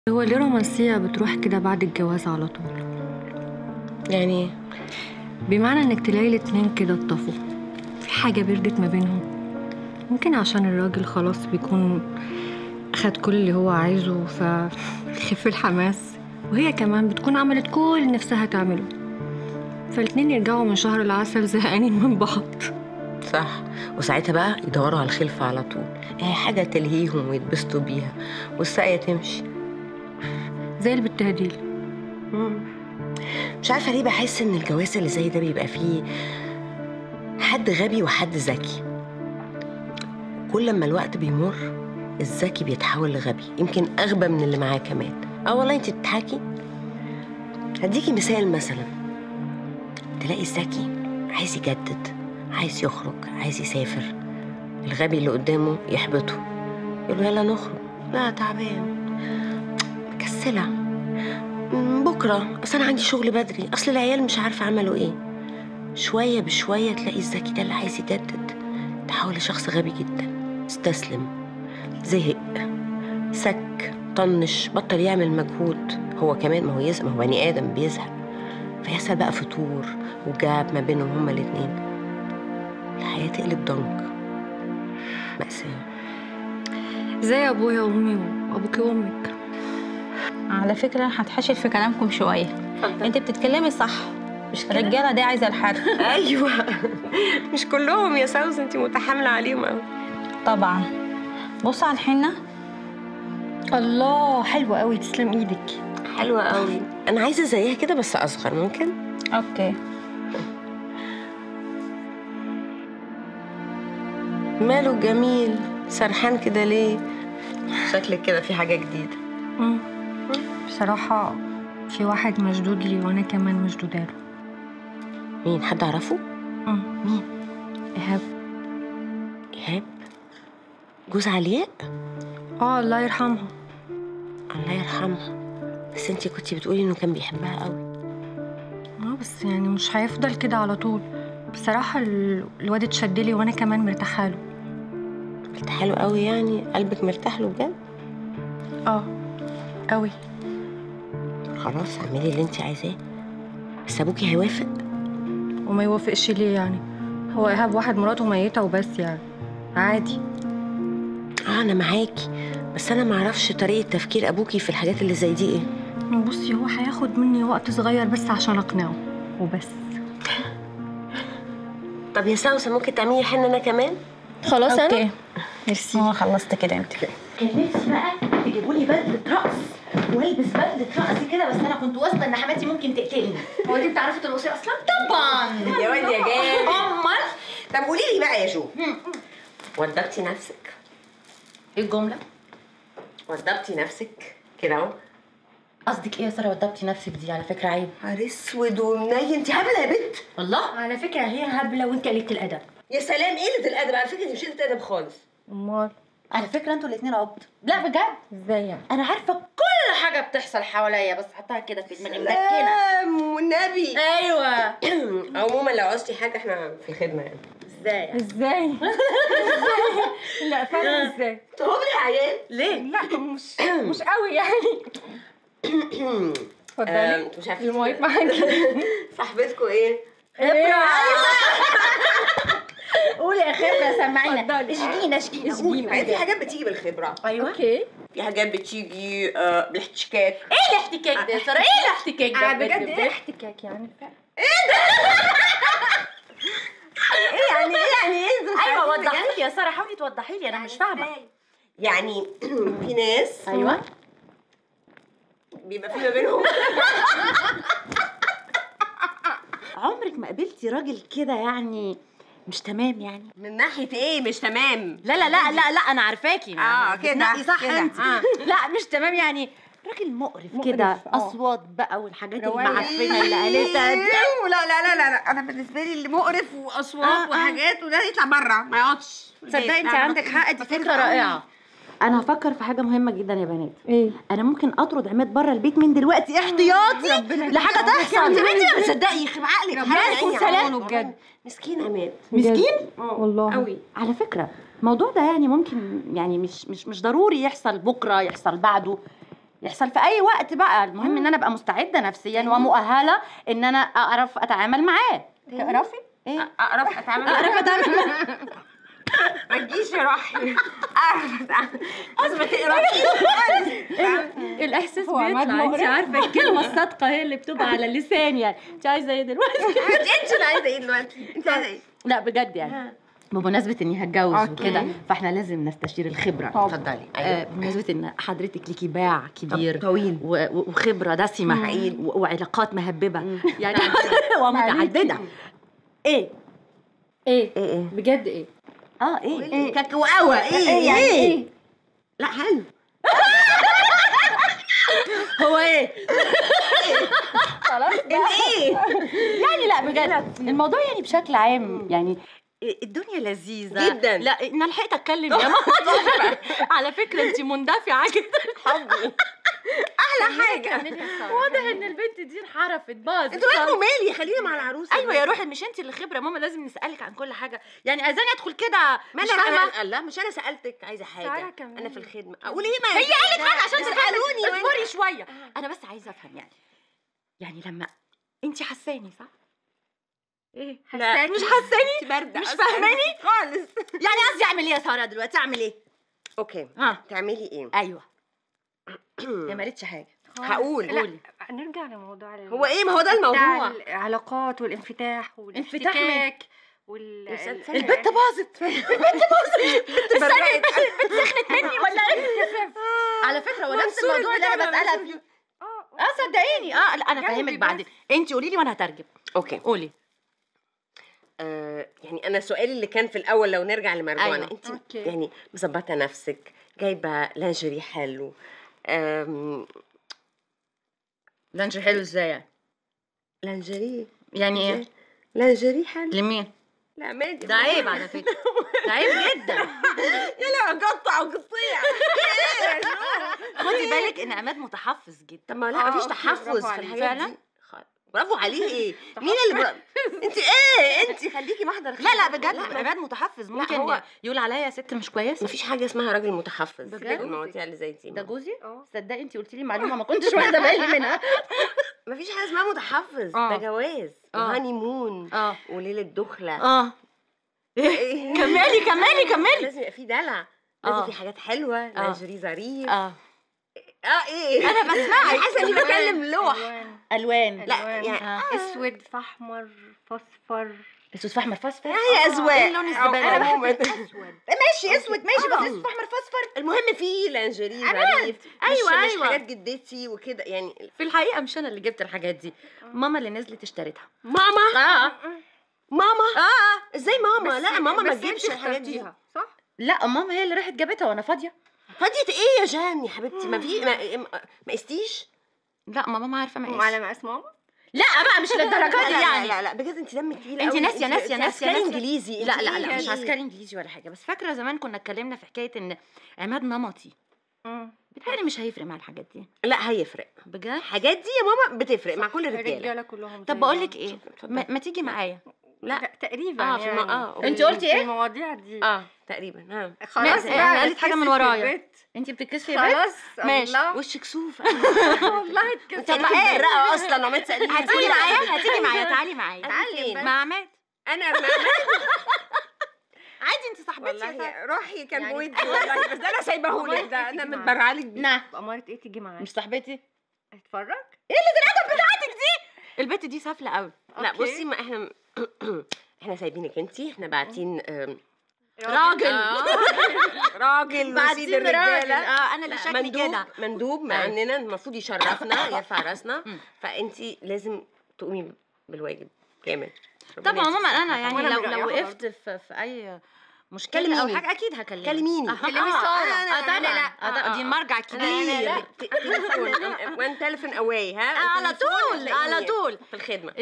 هو ليه رومانسية بتروح كده بعد الجواز على طول يعني ايه بمعنى انك تلاقي الاتنين كده اتطفوا في حاجة بردت ما بينهم ممكن عشان الراجل خلاص بيكون أخد كل اللي هو عايزه فيخف الحماس وهي كمان بتكون عملت كل اللي نفسها تعمله فالاتنين يرجعوا من شهر العسل زهقانين من بعض صح وساعتها بقى يدوروا على الخلفة على طول هي حاجة تلهيهم ويتبسطوا بيها والساقية تمشي زي البتهديل مش عارفة ليه بحس إن الجواز اللي زي ده بيبقى فيه حد غبي وحد ذكي كل ما الوقت بيمر الذكي بيتحول لغبي يمكن أغبى من اللي معاه كمان اه والله انت بتضحكي هديكي مثال مثلا تلاقي الذكي عايز يجدد عايز يخرج عايز يسافر الغبي اللي قدامه يحبطه يقول له يلا نخرج لا تعبان مكسلة "مم، بكرة أصل أنا عندي شغل بدري أصل العيال مش عارفة عملوا إيه شوية بشوية تلاقي الذكي ده اللي عايز يجدد تحول لشخص غبي جدا استسلم زهق سك طنش بطل يعمل مجهود هو كمان ما هو يزهق ما هو بني آدم بيزهق فيحصل بقى فتور وجاب ما بينهم هما الاتنين الحياة تقلب ضنك مأساة زي أبويا وأمي وأبوكي وأمك على فكرة هتحشر في كلامكم شوية انت بتتكلمي صح مش الرجالة دي عايزة الحرب ايوه مش كلهم يا سوز انت متحامله عليهم قوي طبعا بص على الحنة الله حلوة قوي تسلم إيدك حلوه قوي انا عايزه زيها كده بس اصغر ممكن اوكي ماله جميل سرحان كده ليه شكلك كده في حاجه جديده مم. بصراحة في واحد مشدود لي وأنا كمان مشدودة له مين حد اعرفه مم. مين إيهاب ايهاب جوز علياء اه الله يرحمها الله يرحمها بس انت كنتي بتقولي انه كان بيحبها قوي اه بس يعني مش هيفضل كده على طول بصراحة ال- الواد اتشد لي وأنا كمان مرتاحة له مرتاحه له قوي يعني قلبك مرتاح له بجد اه قوي خلاص اعملي اللي انت عايزاه بس ابوكي هيوافق وما يوافقش ليه يعني هو إيهاب واحد مراته ميتة وبس يعني عادي اه انا معاكي بس انا معرفش طريقه تفكير ابوكي في الحاجات اللي زي دي ايه بصي هو هياخد مني وقت صغير بس عشان أقنعه وبس طب يا سوسه ممكن تعملي حنه انا كمان خلاص اوكي ميرسي هو خلصت كده انت كان نفسي بقى تجيبوا لي بدله رقص والبس بدله رقص كده بس انا كنت واثقه ان حماتي ممكن تقتلني هو انت بتعرفي ترقصي اصلا طبعا يا واد يا جامد امال طب قولي لي بقى يا جو وضبتي نفسك ايه الجمله وضبتي نفسك كده اهو قصدك ايه يا ساره وضبتي نفسك دي على فكره عيب نهار اسود ومني انت هبله يا بنت والله على فكره هي هبله وانت قليله الادب يا سلام قله الادب على فكره دي مش قله ادب خالص أمال على فكره انتوا الاثنين عبط لا بجد ازاي يعني انا عارفه كل حاجه بتحصل حواليا بس حطها كده في دماغي مدكنه سلام والنبي ايوه عموما لو عوزتي حاجه احنا في الخدمه يعني ازاي ازاي لا فعلا ازاي تهبلي يا عيال ليه؟ لا مش مش قوي يعني آم، اتفضلي انتوا مش عارفين المايك معاكي صاحبتكم ايه؟ قولي يا خبره سمعينا اتفضلي. اشجينا اشجينا قولي ما هي في حاجات بتيجي بالخبره ايوه اوكي في حاجات بتيجي آه، بالاحتكاك ايه الاحتكاك ده يا ساره ايه الاحتكاك ده بجد ايه احتكاك يعني ايه يعني ايه يعني ايه انتوا مش ايوه عارفين وضحي لي يا ساره حاولي توضحي لي انا مش فاهمه يعني في ناس ايوه بيبقى في ما بينهم عمرك ما قابلتي راجل كده يعني مش تمام يعني من ناحيه ايه مش تمام لا لا لا لا لا انا عارفاكي اه كده بتنقي صح كده. انت آه. لا مش تمام يعني راجل مقرف, مقرف، كده آه. اصوات بقى والحاجات رواية. المعفنه اللي قالتها دي إيه، لا لا لا لا لا انا بالنسبه لي اللي مقرف واصوات آه، آه. وحاجات وده يطلع بره ما يقعدش في البيت. تصدقي انت أنا عندك حق دي فكره رائعه انا هفكر في حاجه مهمه جدا يا بنات ايه انا ممكن اطرد عماد بره البيت من دلوقتي احتياطي لحاجه تحصل انت بنتي ما بتصدقي يخرب عقلك ربنا يكون يعين سلام عونه بجد مسكين عماد مسكين والله قوي على فكره الموضوع ده يعني ممكن يعني مش مش مش ضروري يحصل بكره يحصل بعده يحصل في اي وقت بقى المهم ان انا ابقى مستعده نفسيا ومؤهله ان انا اعرف اتعامل معاه تعرفي ايه اعرف اتعامل اعرف اتعامل ما تجيش يا روحي اعرف اتعامل اصل تقرا الاحساس هو عماد بيطلع انت مقرف. عارفه الكلمه الصادقه هي اللي بتبقى على اللسان يعني انت عايزه ايه دلوقتي انت اللي عايزه ايه دلوقتي انت عايزه ايه لا بجد يعني بمناسبه اني هتجوز وكده فاحنا لازم نستشير الخبره اتفضلي آه، بمناسبه ان حضرتك ليكي باع كبير طويل. و- و- وخبره دسمه حقيقي. و- وعلاقات مهببه يعني ومتعدده ايه ايه ايه ايه بجد ايه اه ايه ايه كاكاوة ايه ايه ايه لا حلو هو ايه خلاص ايه يعني لا بجد الموضوع يعني بشكل عام يعني الدنيا لذيذة جداً. لا انا لحقت اتكلم يا ماما على فكرة انت مندفعة جدا حبي احلى حاجه واضح ان البنت دي انحرفت باظت انتوا مالكم مالي خلينا مع العروسه ايوه يا روحي مش انت اللي خبره ماما لازم نسالك عن كل حاجه يعني عايزاني ادخل كده ما مش انا فاهمه أنا- لا مش انا سالتك عايزه سارة حاجه كمان. انا في الخدمه اقول ايه ما هي قالت حاجه عشان تسالوني تسالوني اصبري شويه انا بس عايزه افهم يعني يعني لما انت حساني صح ايه لا مش حساني برده مش فاهماني خالص يعني قصدي اعمل ايه يا ساره دلوقتي اعمل ايه اوكي ها تعملي ايه ايوه هي ما قالتش حاجه هقول لا نرجع لموضوع ال- هو ايه ما هو ده بتاع الموضوع العلاقات والانفتاح انفتاح مين؟ والاحتكاك وال يا ساتر. ال- البت باظت البت باظت استني البت سخنت مني ولا ايه على فكره هو نفس منصور الموضوع اللي انا البتاع بسالها منصور. فيه اه اه صدقيني اه لا انا جنبي فاهمك بس. بعدين انت قولي لي وانا هترجم اوكي قولي آه يعني انا سؤالي اللي كان في الاول لو نرجع لمرجوعنا أيوة. انت أوكي. يعني مظبطه نفسك جايبه لانجري حلو آم، لانش حلو ازاي يعني لانجري يعني ايه لانجري حلو لمين لا مادي ده عيب على فكره ده عيب جدا يا لا قطع وقطيع خدي بالك ان عماد متحفظ جدا طب ما لا آه، مفيش أوكي، تحفظ برافو في عليك. الحاجات فعلا؟ دي خ- برافو عليه ايه مين اللي بر... انت ايه انت خليكي محضر لا لا خير. بجد لا، عماد متحفظ ممكن هو- يقول عليا ست مش كويسه مفيش حاجه اسمها راجل متحفظ بجد؟ في المواضيع اللي زي دي ده جوزي اه تصدقي انت قلتي لي معلومه ما كنتش واخده بالي منها مفيش حاجه اسمها متحفظ آه. ده جواز آه. وهاني مون اه وليله دخله اه إيه؟ كملي كملي كملي لازم يبقى في دلع لازم آه. في حاجات حلوه لانجري ظريف اه اه ايه انا بسمعك حاسه اني بكلم لوح ألوان. الوان لا ألوان. يعني آه. اسود في احمر فاصفر اسود في احمر فاصفر هي اذواق ايه لون الزباله أنا ده؟ بحب اسود ماشي اسود ماشي بس آه. اسود في احمر فاصفر المهم في لانجري ظريف أيوة، مش مش أيوة. حاجات جدتي وكده يعني في الحقيقه مش انا اللي جبت الحاجات دي ماما اللي نزلت اشتريتها ماما اه ماما اه ازاي ماما بس- لا ماما ما بس تجيبش انتي الحاجات دي اخترتيها، صح؟ لا ماما هي اللي راحت جابتها وانا فاضيه فاضية ايه يا جان يا حبيبتي ما في ما, ما قستيش لا ماما ما عارفه وعلى مقاس مقاس ماما؟ لا بقى مش للدرجه دي لا يعني لا لا بجد انت دمك تقيل انت قوي. ناسيه ناسيه انت ناسيه عسكري ناسيه انجليزي لا انت لا ايه لا مش يعني؟ عسكري انجليزي ولا حاجه بس فاكره زمان كنا اتكلمنا في حكايه ان عماد نمطي بتهيألي مش هيفرق مع الحاجات دي لا هيفرق بجد الحاجات دي يا ماما بتفرق مع كل الرجاله الرجاله كلهم طب زي بقول بعض. لك ايه اتفضل. ما, ما تيجي معايا لا لا تقريبا اه في يعني الم... اه انت قلتي في ايه؟ المواضيع دي اه تقريبا ها خلاص ما- بقى قالت حاجة من اتكسف في ورايا. البيت. انت بتتكسفي يا بنت خلاص ماشي الله وشك سوف والله انت اتكسفت اللي متبرقه اصلا وما تساليني هتيجي معايا هتيجي معايا تعالي معايا تعالي بس. مع عماد انا ما عادي انت صاحبتي يا سارة. والله روحي كان يعني- بودي والله بس ده انا سايباهولك ده انا تيجي متبرعه لك بيه نعم بأمارة ايه تيجي معايا مش صاحبتي اتفرج البت دي سافله قوي لا أوكي. بصي ما احنا احنا سايبينك انتي احنا باعتين آم، راجل آه. راجل وسيد بعدين راجل الرجاله اه انا اللي لا، شكلي مندوب كده مندوب مع أيوة. اننا المفروض يشرفنا يرفع راسنا مم. فانتي لازم تقومي بالواجب كامل ربنا طبعا عموما يديكي انا الصحة. يعني وأنا لو من لو رأيها وقفت في, في اي مشكله او كلميني. حاجه اكيد هكلمك كلميني أها. كلمي آه، سارة. اه أنا طبعا لا. آه، طبعا دي المرجع لا لا لا الكبير ت- تليفون وان تليفون اواي ها على التليفون طول على هتلاقيني طول في الخدمه